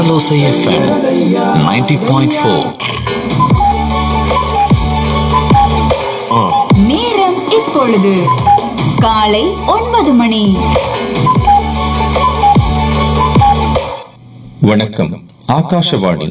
Alosa FM 90.4 நேரம் இப்பொழுது காலை ஒன்பது மணி வணக்கம் ஆகாஷவாணி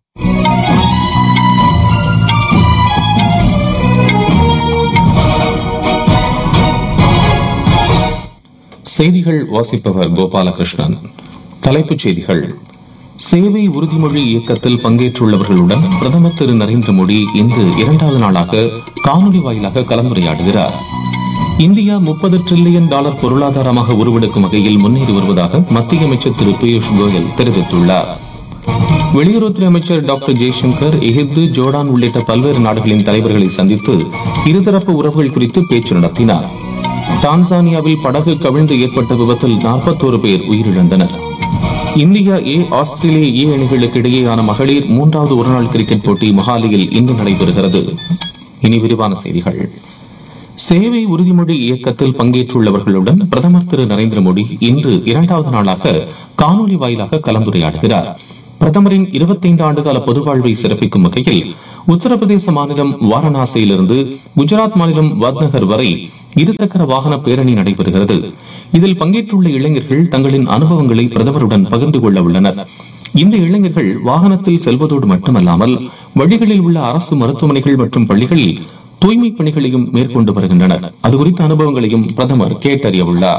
செய்திகள் வாசிப்பவர் கோபாலகிருஷ்ணன் தலைப்புச் செய்திகள் சேவை உறுதிமொழி இயக்கத்தில் பங்கேற்றுள்ளவர்களுடன் பிரதமர் திரு நரேந்திர மோடி இன்று இரண்டாவது நாளாக காணொலி வாயிலாக கலந்துரையாடுகிறார் இந்தியா முப்பது டிரில்லியன் டாலர் பொருளாதாரமாக உருவெடுக்கும் வகையில் முன்னேறி வருவதாக மத்திய அமைச்சர் திரு பியூஷ் கோயல் தெரிவித்துள்ளார் வெளியுறவுத்துறை அமைச்சர் டாக்டர் ஜெய்சங்கர் எகிப்து ஜோர்டான் உள்ளிட்ட பல்வேறு நாடுகளின் தலைவர்களை சந்தித்து இருதரப்பு உறவுகள் குறித்து பேச்சு நடத்தினார் டான்சானியாவில் படகு கவிழ்ந்து ஏற்பட்ட விபத்தில் நாற்பத்தோரு பேர் உயிரிழந்தனர் இந்தியா ஏ ஆஸ்திரேலிய ஏ அணிகளுக்கு இடையேயான மகளிர் மூன்றாவது ஒருநாள் கிரிக்கெட் போட்டி மொஹாலியில் இன்று நடைபெறுகிறது இனி விரிவான செய்திகள் சேவை உறுதிமொழி இயக்கத்தில் பங்கேற்றுள்ளவர்களுடன் பிரதமர் திரு நரேந்திர மோடி இன்று இரண்டாவது நாளாக காணொலி வாயிலாக கலந்துரையாடுகிறார் பிரதமரின் இருபத்தைந்து ஆண்டுகால பொதுவாழ்வை சிறப்பிக்கும் வகையில் உத்தரப்பிரதேச மாநிலம் வாரணாசியிலிருந்து குஜராத் மாநிலம் வத்நகர் வரை இருசக்கர வாகன பேரணி நடைபெறுகிறது இதில் பங்கேற்றுள்ள இளைஞர்கள் தங்களின் அனுபவங்களை பிரதமருடன் பகிர்ந்து கொள்ள உள்ளனர் இந்த இளைஞர்கள் வாகனத்தில் செல்வதோடு மட்டுமல்லாமல் வழிகளில் உள்ள அரசு மருத்துவமனைகள் மற்றும் பள்ளிகளில் தூய்மை பணிகளையும் மேற்கொண்டு வருகின்றனர் அது குறித்த அனுபவங்களையும் பிரதமர் கேட்டறிய உள்ளார்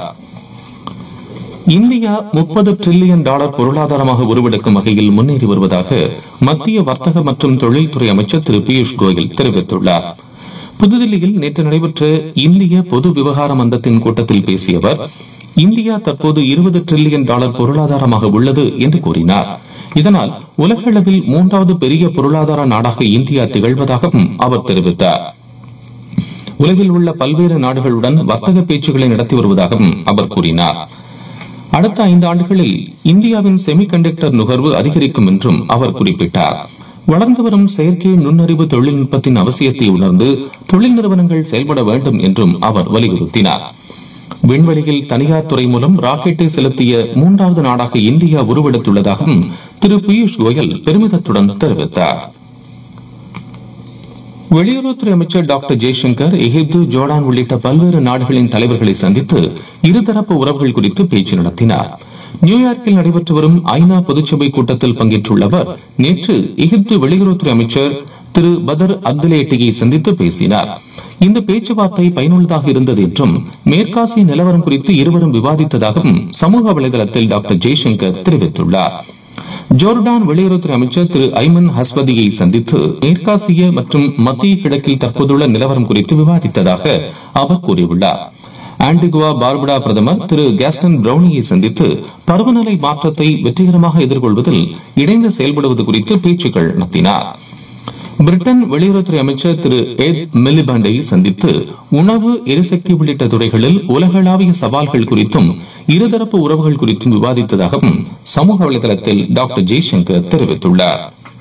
இந்தியா முப்பது டிரில்லியன் டாலர் பொருளாதாரமாக உருவெடுக்கும் வகையில் முன்னேறி வருவதாக மத்திய வர்த்தக மற்றும் தொழில்துறை அமைச்சர் திரு பியூஷ் கோயல் தெரிவித்துள்ளார் புதுதில்லியில் நேற்று நடைபெற்ற இந்திய பொது விவகார மன்றத்தின் கூட்டத்தில் பேசிய அவர் இந்தியா தற்போது இருபது டிரில்லியன் டாலர் பொருளாதாரமாக உள்ளது என்று கூறினார் இதனால் உலகளவில் மூன்றாவது பெரிய பொருளாதார நாடாக இந்தியா திகழ்வதாகவும் அவர் தெரிவித்தார் உலகில் உள்ள பல்வேறு நாடுகளுடன் வர்த்தக பேச்சுக்களை நடத்தி வருவதாகவும் அவர் கூறினார் அடுத்த ஐந்து ஆண்டுகளில் இந்தியாவின் செமிகண்டக்டர் நுகர்வு அதிகரிக்கும் என்றும் அவர் குறிப்பிட்டார் வளர்ந்து வரும் செயற்கை நுண்ணறிவு தொழில்நுட்பத்தின் அவசியத்தை உணர்ந்து தொழில் நிறுவனங்கள் செயல்பட வேண்டும் என்றும் அவர் வலியுறுத்தினார் விண்வெளியில் தனியார் துறை மூலம் ராக்கெட்டை செலுத்திய மூன்றாவது நாடாக இந்தியா உருவெடுத்துள்ளதாகவும் திரு பியூஷ் கோயல் பெருமிதத்துடன் தெரிவித்தார் வெளியுறவுத்துறை அமைச்சர் டாக்டர் ஜெய்சங்கர் எகிப்து ஜோர்டான் உள்ளிட்ட பல்வேறு நாடுகளின் தலைவர்களை சந்தித்து இருதரப்பு உறவுகள் குறித்து பேச்சு நடத்தினார் நியூயார்க்கில் நடைபெற்று வரும் ஐநா பொதுச்சபை கூட்டத்தில் பங்கேற்றுள்ள அவர் நேற்று எகிப்து வெளியுறவுத்துறை அமைச்சர் திரு பதர் அப்துலேட்டியை சந்தித்து பேசினார் இந்த பேச்சுவார்த்தை பயனுள்ளதாக இருந்தது என்றும் மேற்காசிய நிலவரம் குறித்து இருவரும் விவாதித்ததாகவும் சமூக வலைதளத்தில் டாக்டர் ஜெய்சங்கர் தெரிவித்துள்ளார் ஜோர்டான் வெளியுறவுத்துறை அமைச்சர் திரு ஐமன் ஹஸ்வதியை சந்தித்து மேற்காசிய மற்றும் மத்திய கிழக்கில் தற்போதுள்ள நிலவரம் குறித்து விவாதித்ததாக அவர் கூறியுள்ளார் ஆண்டிகுவா பார்படா பிரதமர் திரு கேஸ்டன் பிரவுனியை சந்தித்து பருவநிலை மாற்றத்தை வெற்றிகரமாக எதிர்கொள்வதில் இணைந்து செயல்படுவது குறித்து பேச்சுக்கள் நடத்தினார் பிரிட்டன் வெளியுறவுத்துறை அமைச்சர் திரு எட் மிலிபண்டை சந்தித்து உணவு எரிசக்தி உள்ளிட்ட துறைகளில் உலகளாவிய சவால்கள் குறித்தும் இருதரப்பு உறவுகள் குறித்தும் விவாதித்ததாகவும் சமூக வலைதளத்தில் டாக்டர் ஜெய்சங்கர் தெரிவித்துள்ளார்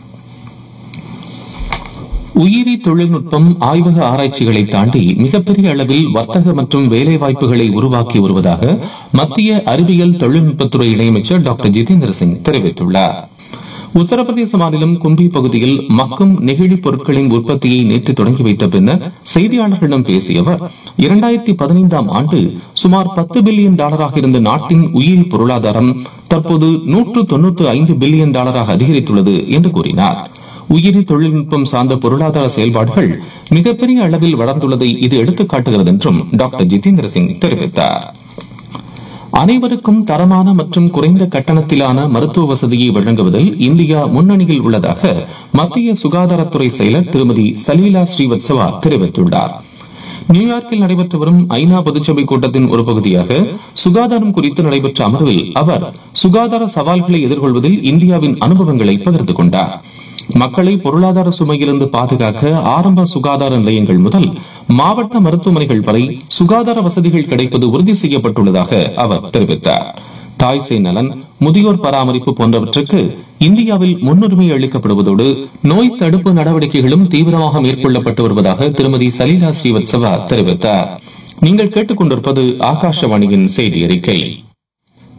உயிரி தொழில்நுட்பம் ஆய்வக ஆராய்ச்சிகளை தாண்டி மிகப்பெரிய அளவில் வர்த்தக மற்றும் வேலை வாய்ப்புகளை உருவாக்கி வருவதாக மத்திய அறிவியல் தொழில்நுட்பத்துறை இணையமைச்சர் டாக்டர் ஜிதேந்திர சிங் தெரிவித்துள்ளார் உத்தரப்பிரதேச மாநிலம் கும்பி பகுதியில் மக்கும் நெகிழி பொருட்களின் உற்பத்தியை நேற்று தொடங்கி வைத்த பின்னர் செய்தியாளர்களிடம் பேசிய அவர் இரண்டாயிரத்தி பதினைந்தாம் ஆண்டு சுமார் பத்து பில்லியன் டாலராக இருந்த நாட்டின் உயிரி பொருளாதாரம் தற்போது நூற்று தொன்னூற்று ஐந்து பில்லியன் டாலராக அதிகரித்துள்ளது என்று கூறினார் உயிரி தொழில்நுட்பம் சார்ந்த பொருளாதார செயல்பாடுகள் மிகப்பெரிய அளவில் வளர்ந்துள்ளதை இது எடுத்துக்காட்டுகிறது என்றும் டாக்டர் ஜிதேந்திர சிங் தெரிவித்தார் அனைவருக்கும் தரமான மற்றும் குறைந்த கட்டணத்திலான மருத்துவ வசதியை வழங்குவதில் இந்தியா முன்னணியில் உள்ளதாக மத்திய சுகாதாரத்துறை செயலர் திருமதி சலீலா ஸ்ரீவத்சவா தெரிவித்துள்ளார் நியூயார்க்கில் நடைபெற்று வரும் ஐநா பொதுச்சபை கூட்டத்தின் ஒரு பகுதியாக சுகாதாரம் குறித்து நடைபெற்ற அமர்வில் அவர் சுகாதார சவால்களை எதிர்கொள்வதில் இந்தியாவின் அனுபவங்களை பகிர்ந்து கொண்டார் மக்களை பொருளாதார சுமையிலிருந்து பாதுகாக்க ஆரம்ப சுகாதார நிலையங்கள் முதல் மாவட்ட மருத்துவமனைகள் வரை சுகாதார வசதிகள் கிடைப்பது உறுதி செய்யப்பட்டுள்ளதாக அவர் தெரிவித்தார் தாய் சேய் நலன் முதியோர் பராமரிப்பு போன்றவற்றுக்கு இந்தியாவில் முன்னுரிமை அளிக்கப்படுவதோடு நோய் தடுப்பு நடவடிக்கைகளும் தீவிரமாக மேற்கொள்ளப்பட்டு வருவதாக திருமதி சலீலா ஸ்ரீவத்சவா தெரிவித்தார் நீங்கள் கேட்டுக்கொண்டிருப்பது ஆகாஷவாணியின் செய்தி அறிக்கை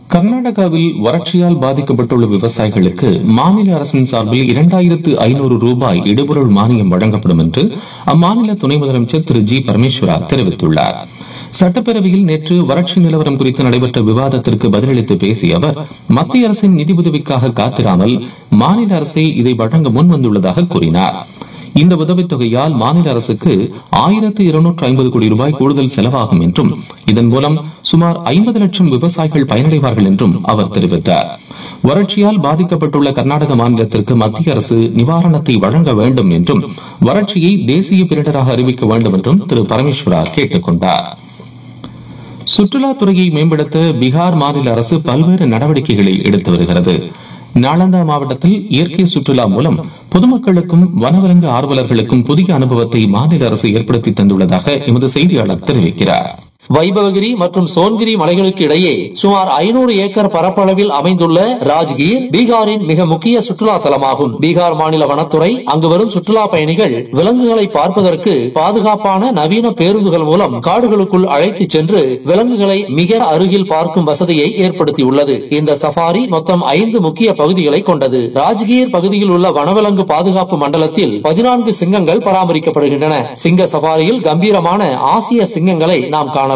கர்நாடகாவில் வறட்சியால் பாதிக்கப்பட்டுள்ள விவசாயிகளுக்கு மாநில அரசின் சார்பில் இரண்டாயிரத்து ஐநூறு ரூபாய் இடுபொருள் மானியம் வழங்கப்படும் என்று அம்மாநில துணை முதலமைச்சர் திரு ஜி பரமேஸ்வரா தெரிவித்துள்ளார் சட்டப்பேரவையில் நேற்று வறட்சி நிலவரம் குறித்து நடைபெற்ற விவாதத்திற்கு பதிலளித்து பேசிய அவர் மத்திய அரசின் நிதி உதவிக்காக காத்திராமல் மாநில அரசே இதை வழங்க முன் வந்துள்ளதாக கூறினார் இந்த உதவித்தொகையால் மாநில அரசுக்கு ஆயிரத்து இருநூற்று ஐம்பது கோடி ரூபாய் கூடுதல் செலவாகும் என்றும் இதன் மூலம் சுமார் ஐம்பது லட்சம் விவசாயிகள் பயனடைவார்கள் என்றும் அவர் தெரிவித்தார் வறட்சியால் பாதிக்கப்பட்டுள்ள கர்நாடக மாநிலத்திற்கு மத்திய அரசு நிவாரணத்தை வழங்க வேண்டும் என்றும் வறட்சியை தேசிய பேரிடராக அறிவிக்க வேண்டும் என்றும் திரு பரமேஸ்வரா கேட்டுக் கொண்டார் சுற்றுலாத்துறையை மேம்படுத்த பீகார் மாநில அரசு பல்வேறு நடவடிக்கைகளை எடுத்து வருகிறது நாளந்தா மாவட்டத்தில் இயற்கை சுற்றுலா மூலம் பொதுமக்களுக்கும் வனவிலங்கு ஆர்வலர்களுக்கும் புதிய அனுபவத்தை மாநில அரசு ஏற்படுத்தி தந்துள்ளதாக எமது செய்தியாளர் தெரிவிக்கிறார் வைபவகிரி மற்றும் சோன்கிரி மலைகளுக்கு இடையே சுமார் ஐநூறு ஏக்கர் பரப்பளவில் அமைந்துள்ள ராஜ்கீர் பீகாரின் மிக முக்கிய சுற்றுலா தலமாகும் பீகார் மாநில வனத்துறை அங்கு வரும் சுற்றுலா பயணிகள் விலங்குகளை பார்ப்பதற்கு பாதுகாப்பான நவீன பேருந்துகள் மூலம் காடுகளுக்குள் அழைத்துச் சென்று விலங்குகளை மிக அருகில் பார்க்கும் வசதியை ஏற்படுத்தியுள்ளது இந்த சஃபாரி மொத்தம் ஐந்து முக்கிய பகுதிகளை கொண்டது ராஜ்கீர் பகுதியில் உள்ள வனவிலங்கு பாதுகாப்பு மண்டலத்தில் பதினான்கு சிங்கங்கள் பராமரிக்கப்படுகின்றன சிங்க சஃபாரியில் கம்பீரமான ஆசிய சிங்கங்களை நாம் காணலாம்